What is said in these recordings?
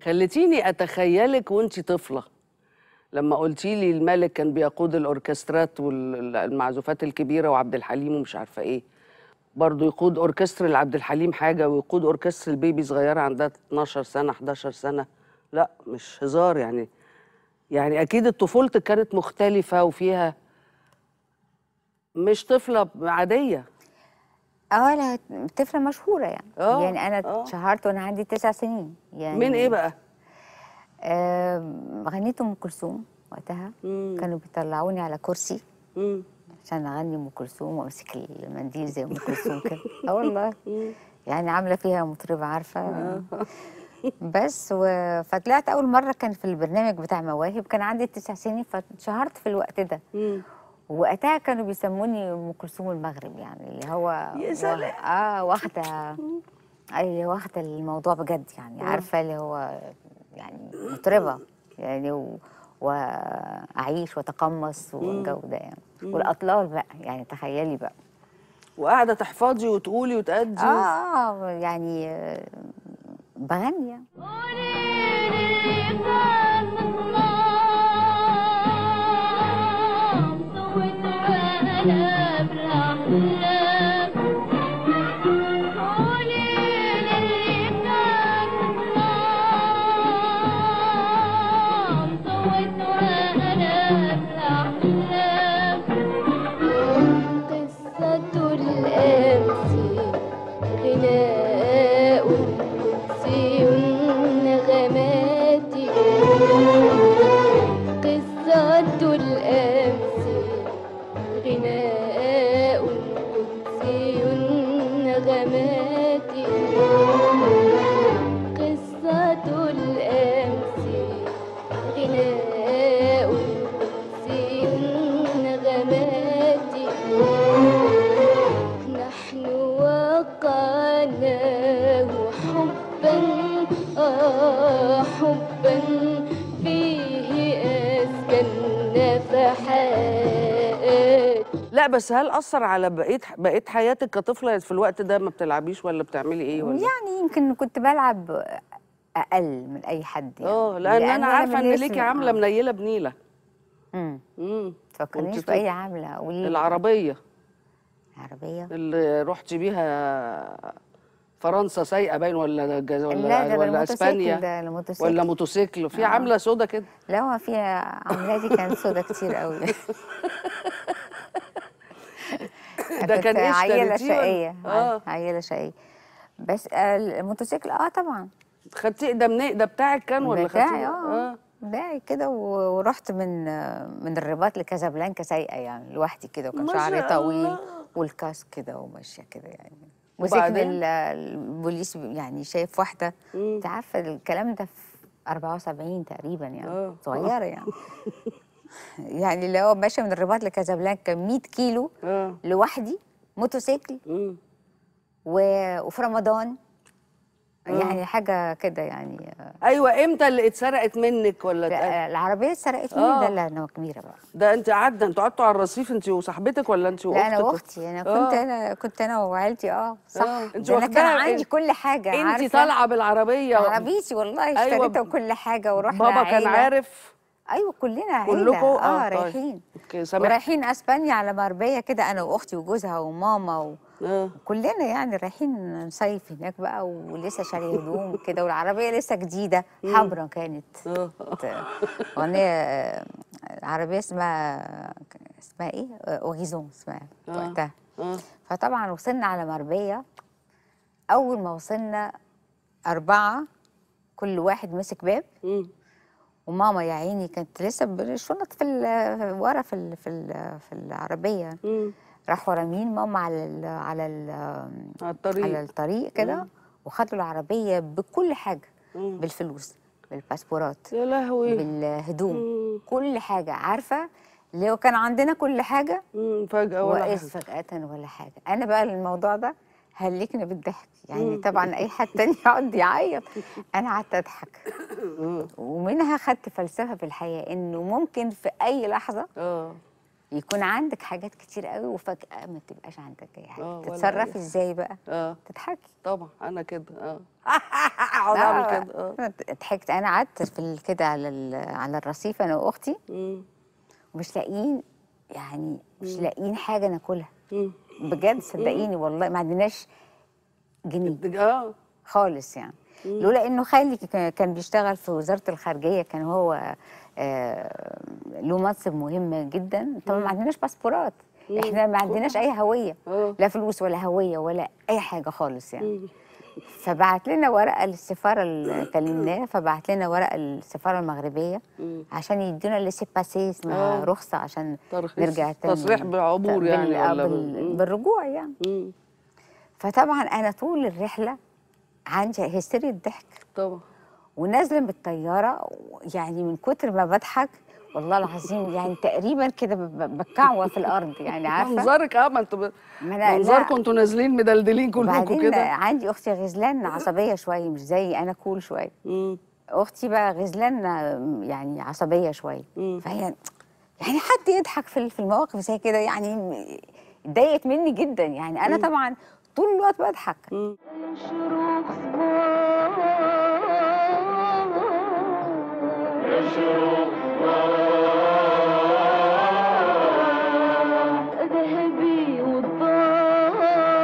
خليتيني اتخيلك وانت طفله لما قلتي لي الملك كان بيقود الاوركسترات والمعزوفات الكبيره وعبد الحليم ومش عارفه ايه برضه يقود اوركسترا لعبد الحليم حاجه ويقود اوركسترا البيبي صغيره عندها 12 سنه 11 سنه لا مش هزار يعني يعني اكيد طفولتك كانت مختلفه وفيها مش طفله عاديه اه لا طفله مشهوره يعني آه، يعني انا آه. اتشهرت وانا عندي تسع سنين يعني من ايه بقى آه غنيت ام كلثوم وقتها مم. كانوا بيطلعوني على كرسي مم. عشان اغني ام كلثوم وامسك المنديل زي ام كلثوم كده اه والله يعني عامله فيها مطربه عارفه بس و... فطلعت اول مره كان في البرنامج بتاع مواهب كان عندي تسع سنين فاتشهرت في الوقت ده مم. وقتها كانوا بيسموني ام كلثوم المغرب يعني اللي هو يا سلام. اه واخده اي واخده الموضوع بجد يعني عارفه اللي هو يعني مطربه يعني و... واعيش واتقمص والجو ده يعني والاطلال بقى يعني تخيلي بقى وقاعده تحفظي وتقولي وتأدي اه يعني آه، بغني يعني. قصة الأمس غناء قدسي نغمات قصة الأمس غناء قدسي نغمات قصة الأمس غناء قدسي نغمات نحن وقعناه حبا آه حبا فيه أزكى النفحات لا بس هل اثر على بقيه بقيه حياتك كطفله في الوقت ده ما بتلعبيش ولا بتعملي ايه ولا يعني يمكن كنت بلعب اقل من اي حد يعني اه لان انا عارفه ان من ليكي اسمي- عامله آه. منيله بنيله امم امم تفكرنيش كنت باي عامله قولي لي. العربيه العربيه اللي رحتي بيها فرنسا سايقه باين ولا جز... لا ولا ده ولا بالموتوسيكل اسبانيا ده الموتوسيكل ولا موتوسيكل في آه. عامله سودا كده لا هو فيها عملاتي كانت سودا كتير قوي ده كنت كان ايه عيله اشتريتيه ولا- شقيه اه عيله شقيه بس آه، الموتوسيكل اه طبعا خدتيه ده منين ده بتاعك كان ولا بتاعي خدتيه اه بتاعي كده و- ورحت من آه، من الرباط لكازابلانكا سايقه يعني لوحدي كده وكان ما شعري شاء طويل الله. والكاسك كده وماشيه كده يعني مسكني وبعدين؟ ال- البوليس يعني شايف واحده مم. انت عارفه الكلام ده في 74 تقريبا يعني آه. صغيره يعني يعني اللي هو ماشيه من الرباط لكازابلانكا 100 كيلو اه لوحدي موتوسيكل مم. و- وفي رمضان يعني حاجه كده يعني آه، ايوه امتى اللي اتسرقت منك ولا اتق- لا، العربيه اتسرقت مني آه. ده لا انا كبيره بقى ده انت قعدت انتوا قعدتوا على الرصيف انت وصاحبتك ولا انت واختك لا انا واختي انا كنت آه. انا كنت انا وعيلتي اه صح آه. انت ده انا كان واخداها- عندي كل حاجه انت عارفه طالعه بالعربيه عربيتي والله أيوة. اشتريتها وكل حاجه ورحنا بابا كان عيلة. عارف ايوه كلنا عيله كلكم اه, طيب. رايحين اوكي سامح ورايحين اسبانيا على مربيه كده انا واختي وجوزها وماما و... اه كلنا يعني رايحين نصيف هناك بقى ولسه شاري هدوم كده والعربيه لسه جديده حمرا كانت اه اغنيه عربيه اسمها اسمها ايه؟ اوريزون اسمها آه. وقتها اه فطبعا وصلنا على مربيه اول ما وصلنا اربعه كل واحد مسك باب مم. وماما يا عيني كانت لسه بالشنط في ال- ورا في ال- في ال- في العربيه مم. راحوا رامين ماما على ال على ال على الطريق على الطريق كده وخدوا العربيه بكل حاجه مم. بالفلوس بالباسبورات يا لهوي بالهدوم مم. كل حاجه عارفه لو كان عندنا كل حاجه مم. فجأة ولا وقف حاجة فجأة ولا حاجة أنا بقى الموضوع ده هلكني بالضحك يعني طبعا أي حد تاني يقعد يعيط أنا قعدت أضحك ومنها خدت فلسفة في الحياة إنه ممكن في أي لحظة اه يكون عندك حاجات كتير قوي وفجأة ما تبقاش عندك أي آه، حاجة ولا أي تتصرفي إزاي بقى اه تضحكي طبعا انا كده اه اقعد اعمل آه، كده اه أنا ضحكت انا قعدت في ال- كده على ال- على الرصيف انا واختي مم. ومش لاقيين يعني مش لاقيين حاجه ناكلها مم. بجد صدقيني والله ما عندناش جنيه اه خالص يعني لولا انه خالي ك- كان بيشتغل في وزاره الخارجيه كان هو آه، له منصب مهم جدا طبعا ما عندناش باسبورات احنا ما عندناش اي هويه آه. لا فلوس ولا هويه ولا اي حاجه خالص يعني فبعت لنا ورقه للسفاره اللي كلمناه فبعت لنا ورقه للسفاره المغربيه عشان يدونا لسي باسي اسمها آه. رخصه عشان ترخيص. نرجع تاني تصريح بالعبور يعني بال- آه، ولا بال- بال- بالرجوع يعني مم. فطبعا انا طول الرحله عندي هستيريا ضحك طبعا ونازله من الطياره يعني من كتر ما بضحك والله العظيم يعني تقريبا كده ب- ب- بتكعوى في الارض يعني عارفه منظرك اه ما انتوا ب- ما أنا- لا. منظركم انتوا نازلين مدلدلين كلكم وبعدين كده عندي اختي غزلان عصبيه شويه مش زي انا كول شويه مم. اختي بقى غزلان يعني عصبيه شويه مم. فهي يعني حد يضحك في في المواقف زي كده يعني اتضايقت مني جدا يعني انا طبعا طول الوقت بضحك مم. شروق صباح ذهبي والضاء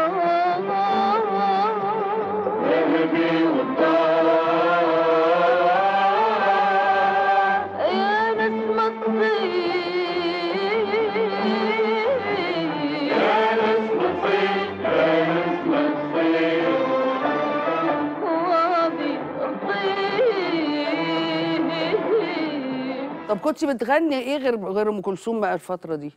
ذهبي يا نسمة الطيب يا نسمة الطيب يا نسمة الطيب وابي الطيب طب كنت بتغني ايه غير غير ام كلثوم بقى الفتره دي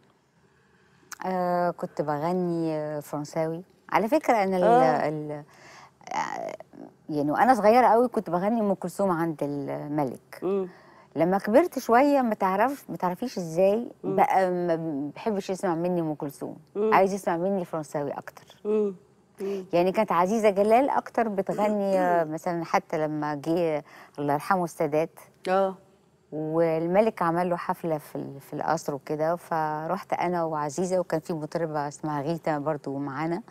آه كنت بغني آه، فرنساوي على فكرة أنا ال آه. ال آه، يعني وأنا صغيرة قوي كنت بغني أم كلثوم عند الملك مم. لما كبرت شوية ما تعرفش ما تعرفيش إزاي بقى ما بحبش يسمع مني أم كلثوم عايز يسمع مني فرنساوي أكتر مم. مم. يعني كانت عزيزة جلال أكتر بتغني آه، مثلا حتى لما جه الله يرحمه السادات اه والملك عمل له حفله في ال- في القصر وكده فرحت انا وعزيزه وكان في مطربه اسمها غيتا برضو معانا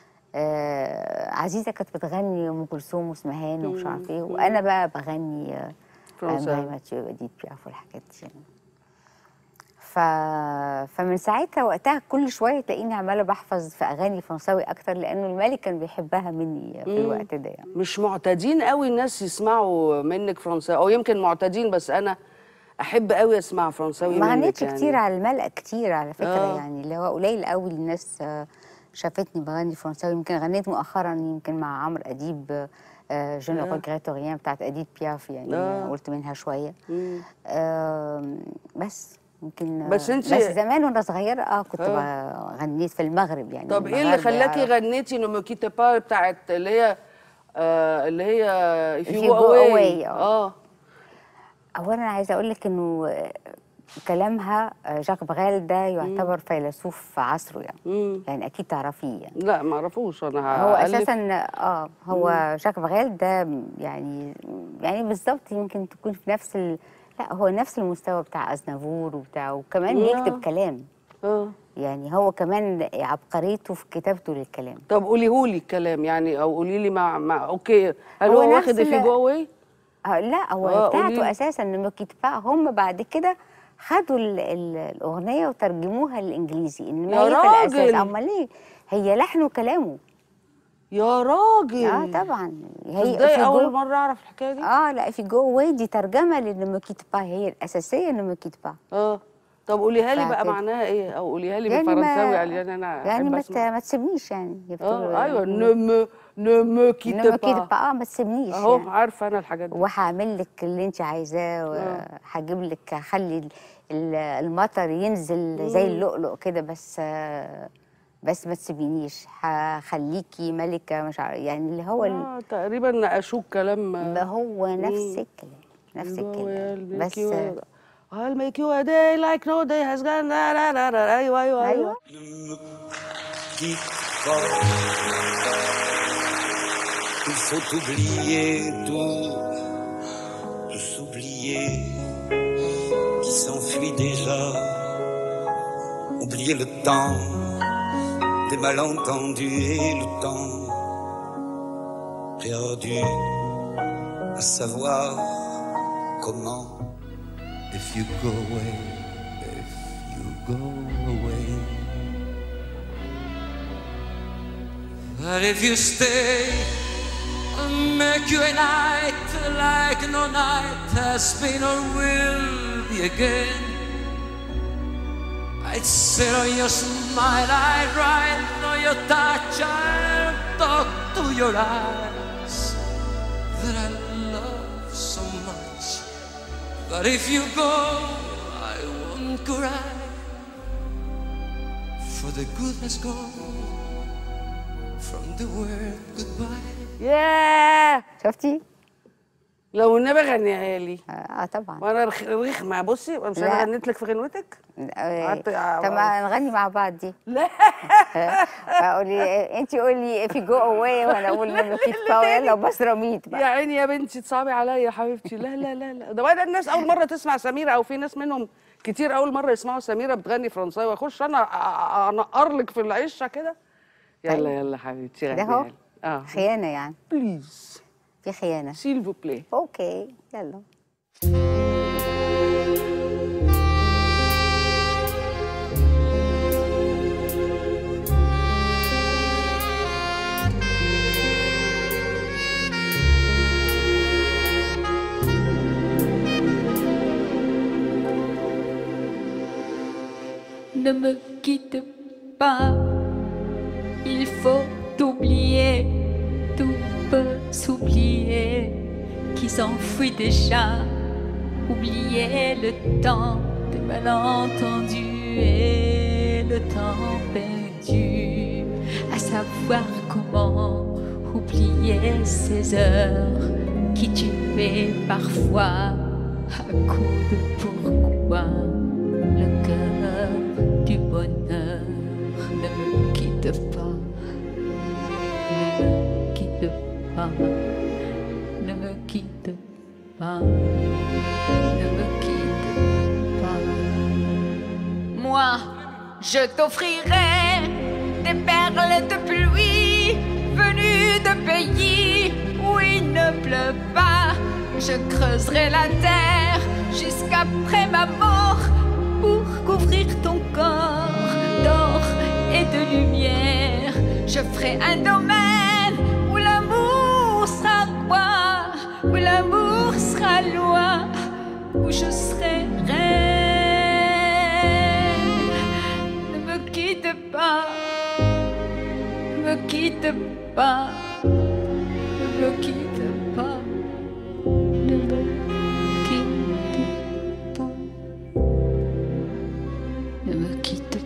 آه عزيزه كانت بتغني ام كلثوم واسمهان ومش عارف ايه وانا بقى بغني آه، فرنساوي. أندري ماتيو وديت بياف والحاجات دي ف... فمن ساعتها وقتها كل شويه تلاقيني عماله بحفظ في اغاني فرنساوي اكتر لانه الملك كان بيحبها مني في الوقت ده يعني مش معتادين قوي الناس يسمعوا منك فرنساوي او يمكن معتادين بس انا احب قوي اسمع فرنساوي ما منك غنيتش يعني. كتير على الملأ كتير على فكرة آه. آه. يعني اللي هو قليل قوي الناس آه، شافتني بغني فرنساوي يمكن غنيت مؤخرا يمكن مع عمرو أديب آه، جو نو ريغريت ريان بتاعت أديب بياف يعني آه. آه. قلت منها شوية مم. آه بس يمكن آه، بس أنت- بس زمان وانا صغيره اه كنت آه. آه. غنيت في المغرب يعني طب ايه اللي المغرب خلاكي يعرف- غنيتي نو كيتا با بتاعت اللي هي آه اللي هي if If you you go go away away، اه اولا عايزه اقول لك انه آه، كلامها آه، جاك بغال ده يعتبر فيلسوف في عصره يعني مم. يعني اكيد تعرفيه يعني لا ما اعرفوش انا هو هألف. اساسا اه هو جاك بغال ده يعني يعني بالظبط يمكن تكون في نفس ال... لا هو نفس المستوى بتاع ازنافور وبتاع وكمان آه. بيكتب كلام اه يعني هو كمان عبقريته في كتابته للكلام طب قوليهولي الكلام يعني او قولي لي مع مع اوكي هل هو هو نفس واخد if you ال- go away آه لا هو آه، بتاعته قوليلي. اساسا انه كتبا هم بعد كده خدوا ال ال الاغنيه وترجموها للانجليزي انما يا هي في الاساس راجل. امال ايه هي لحن وكلامه يا راجل اه طبعا هي تصدقي في اول جو- مره اعرف الحكايه دي اه لا في جو واي دي ترجمه لنمو كيتبا هي الاساسيه نمو كيتبا اه طب قوليها لي بقى فكده. معناها ايه او قوليها لي يعني ما- بالفرنساوي يعني انا يعني أحب ما ت- أسمع. ما تسيبنيش يعني هي بتقول اه ايوه نمو نمو كيتا نمو كيتبا اه ما تسيبنيش اهو يعني. عارفه انا الحاجات دي وهعمل لك اللي انت عايزاه وهجيب لك هخلي ال- ال- المطر ينزل زي اللؤلؤ كده بس آه، بس ما تسيبينيش هخليكي ملكه مش عارف يعني اللي هو ال- آه تقريبا نقشوك كلام ما هو نفس الكلام نفس اللي هو الكلام I'll بس make you a- I'll make you a day like no day has gone لا لا لا لا ايوه ايوه ايوه ايوه quitte pas. Il faut oublier tout, tout s'oublier qui s'enfuit déjà. Oublier le temps des malentendus et le temps perdu à savoir comment. If you go away, if you go away. But if you stay, I'll make you a night like no night has been or will be again. I'd sit on your smile, I'd ride on your touch, I'd talk to your eyes that I love so much. But if you go, I won't cry, for the good has gone from the word goodbye. ياه شفتي؟ لو النبي غنيها لي اه آه، طبعا وانا رخ- رخمه بصي مش لا. انا غنيت لك في غنوتك آه، قعدت- طب ما نغني مع بعض دي لا قولي انت قولي في جو اواي وانا اقول نملة كيت باو يلا وبس رميت يا بقى عيني يا بنتي تصعبي عليا يا حبيبتي لا لا لا لا ده بقى الناس اول مره تسمع سميره او في ناس منهم كتير اول مره يسمعوا سميره بتغني فرنساوي اخش انا أ- أ- انقر لك في العشه كده يلا طيب. يلا حبيبتي كده غنيها اهو لي. اه خيانة يعني بليز في خيانة سيل فو بلاي اوكي يلا Ne me quitte pas, il faut oublier, tout peut s'oublier, qui s'enfuit déjà. Oublier le temps des malentendus et le temps perdu, à savoir comment oublier ces heures qui tuaient parfois à coup de pourquoi le cœur du bonheur ne me quitte pas, ne me quitte pas, ne me quitte pas, ne me quitte pas. Moi, je t'offrirai des perles de pluie venues de pays où il ne pleut pas. Je creuserai la terre jusqu'après ma mort pour couvrir ton corps d'or et de lumière. Je ferai un domaine où l'amour sera roi, où l'amour sera loi, où je serai reine. Ne me quitte pas, ne me quitte pas, ne me quitte pas, ne me quitte pas, ne me quitte